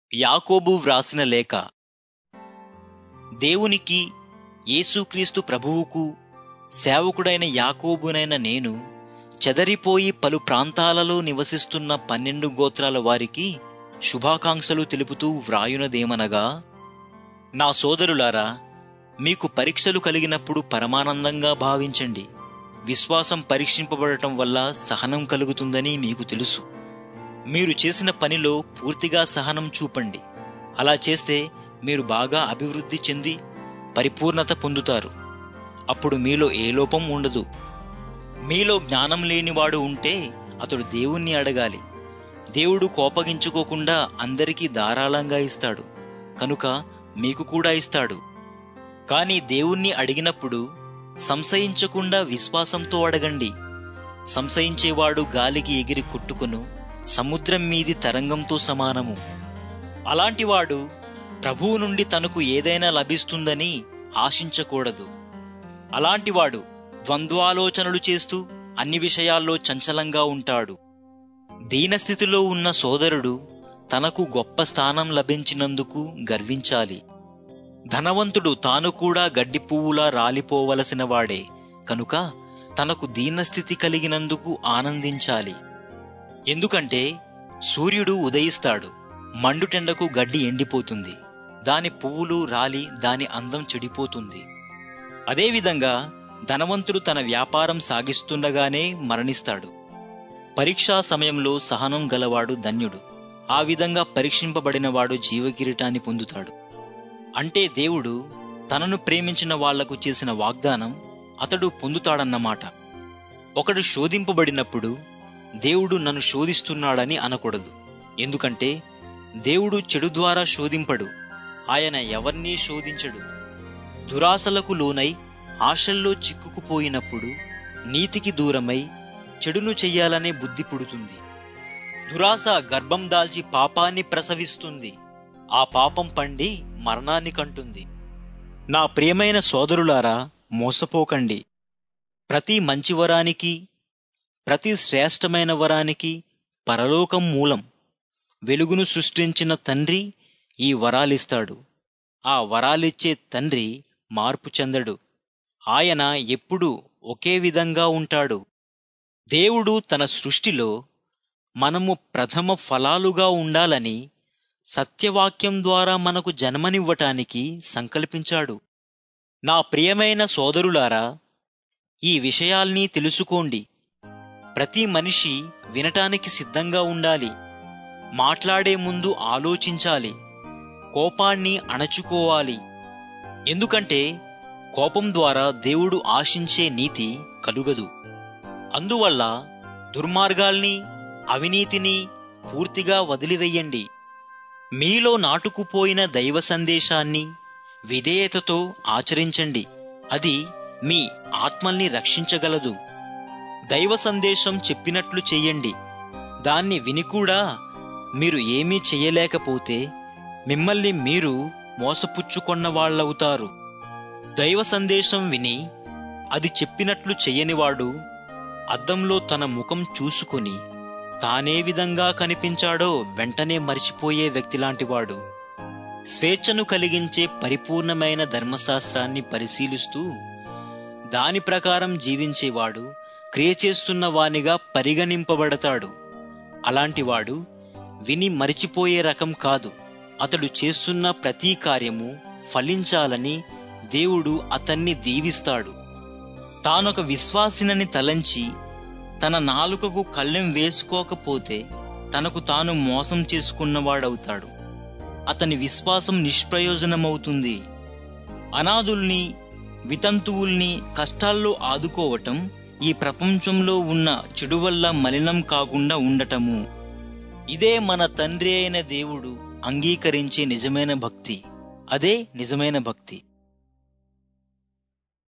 యాకోబు వ్రాసిన లేఖ దేవునికి యేసుక్రీస్తు ప్రభువుకు సేవకుడైన యాకోబునైన నేను చెదరిపోయి పలు ప్రాంతాలలో నివసిస్తున్న పన్నెండు గోత్రాల వారికి శుభాకాంక్షలు తెలుపుతూ వ్రాయునదేమనగా నా సోదరులారా మీకు పరీక్షలు కలిగినప్పుడు పరమానందంగా భావించండి విశ్వాసం పరీక్షింపబడటం వల్ల సహనం కలుగుతుందని మీకు తెలుసు మీరు చేసిన పనిలో పూర్తిగా సహనం చూపండి అలా చేస్తే మీరు బాగా అభివృద్ధి చెంది పరిపూర్ణత పొందుతారు అప్పుడు మీలో ఏ లోపం ఉండదు మీలో జ్ఞానం లేనివాడు ఉంటే అతడు దేవుణ్ణి అడగాలి దేవుడు కోపగించుకోకుండా అందరికీ ధారాళంగా ఇస్తాడు కనుక మీకు కూడా ఇస్తాడు కాని దేవుణ్ణి అడిగినప్పుడు సంశయించకుండా విశ్వాసంతో అడగండి సంశయించేవాడు గాలికి ఎగిరి కొట్టుకును సముద్రం మీది తరంగంతో సమానము అలాంటివాడు ప్రభువు నుండి తనకు ఏదైనా లభిస్తుందని ఆశించకూడదు అలాంటివాడు ద్వంద్వాలోచనలు చేస్తూ అన్ని విషయాల్లో చంచలంగా ఉంటాడు దీనస్థితిలో ఉన్న సోదరుడు తనకు గొప్ప స్థానం లభించినందుకు గర్వించాలి ధనవంతుడు తాను కూడా గడ్డి పువ్వులా రాలిపోవలసిన వాడే కనుక తనకు దీనస్థితి కలిగినందుకు ఆనందించాలి ఎందుకంటే సూర్యుడు ఉదయిస్తాడు మండుటెండకు గడ్డి ఎండిపోతుంది దాని పువ్వులు రాలి దాని అందం చెడిపోతుంది అదేవిధంగా ధనవంతుడు తన వ్యాపారం సాగిస్తుండగానే మరణిస్తాడు పరీక్షా సమయంలో సహనం గలవాడు ధన్యుడు ఆ విధంగా పరీక్షింపబడినవాడు జీవకిరీటాన్ని పొందుతాడు అంటే దేవుడు తనను ప్రేమించిన వాళ్లకు చేసిన వాగ్దానం అతడు పొందుతాడన్నమాట ఒకడు శోధింపబడినప్పుడు దేవుడు నన్ను శోధిస్తున్నాడని అనకూడదు ఎందుకంటే దేవుడు చెడు ద్వారా శోధింపడు ఆయన ఎవరినీ శోధించడు దురాశలకు లోనై ఆశల్లో చిక్కుకుపోయినప్పుడు నీతికి దూరమై చెడును చెయ్యాలనే బుద్ధి పుడుతుంది దురాశ గర్భం దాల్చి పాపాన్ని ప్రసవిస్తుంది ఆ పాపం పండి మరణాన్ని కంటుంది నా ప్రియమైన సోదరులారా మోసపోకండి ప్రతి మంచి వరానికి ప్రతి శ్రేష్టమైన వరానికి పరలోకం మూలం వెలుగును సృష్టించిన తండ్రి ఈ వరాలిస్తాడు ఆ వరాలిచ్చే తండ్రి మార్పు చెందడు ఆయన ఎప్పుడూ ఒకే విధంగా ఉంటాడు దేవుడు తన సృష్టిలో మనము ప్రథమ ఫలాలుగా ఉండాలని సత్యవాక్యం ద్వారా మనకు జన్మనివ్వటానికి సంకల్పించాడు నా ప్రియమైన సోదరులారా ఈ విషయాల్ని తెలుసుకోండి ప్రతి మనిషి వినటానికి సిద్ధంగా ఉండాలి మాట్లాడే ముందు ఆలోచించాలి కోపాన్ని అణచుకోవాలి ఎందుకంటే కోపం ద్వారా దేవుడు ఆశించే నీతి కలుగదు అందువల్ల దుర్మార్గాల్ని అవినీతిని పూర్తిగా వదిలివెయ్యండి మీలో నాటుకుపోయిన దైవ సందేశాన్ని విధేయతతో ఆచరించండి అది మీ ఆత్మల్ని రక్షించగలదు దైవ సందేశం చెప్పినట్లు చెయ్యండి దాన్ని విని కూడా మీరు ఏమీ చెయ్యలేకపోతే మిమ్మల్ని మీరు మోసపుచ్చుకొన్న వాళ్ళవుతారు దైవ సందేశం విని అది చెప్పినట్లు చెయ్యనివాడు అద్దంలో తన ముఖం చూసుకొని తానే విధంగా కనిపించాడో వెంటనే మరిచిపోయే వ్యక్తిలాంటివాడు స్వేచ్ఛను కలిగించే పరిపూర్ణమైన ధర్మశాస్త్రాన్ని పరిశీలిస్తూ దాని ప్రకారం జీవించేవాడు క్రియ చేస్తున్న వానిగా పరిగణింపబడతాడు అలాంటివాడు విని మరిచిపోయే రకం కాదు అతడు చేస్తున్న ప్రతి కార్యము ఫలించాలని దేవుడు అతన్ని దీవిస్తాడు తానొక విశ్వాసినని తలంచి తన నాలుకకు కళ్ళెం వేసుకోకపోతే తనకు తాను మోసం చేసుకున్నవాడవుతాడు అతని విశ్వాసం నిష్ప్రయోజనమవుతుంది అనాథుల్ని వితంతువుల్ని కష్టాల్లో ఆదుకోవటం ఈ ప్రపంచంలో ఉన్న చెడు వల్ల మలినం కాకుండా ఉండటము ఇదే మన తండ్రి అయిన దేవుడు అంగీకరించే నిజమైన భక్తి అదే నిజమైన భక్తి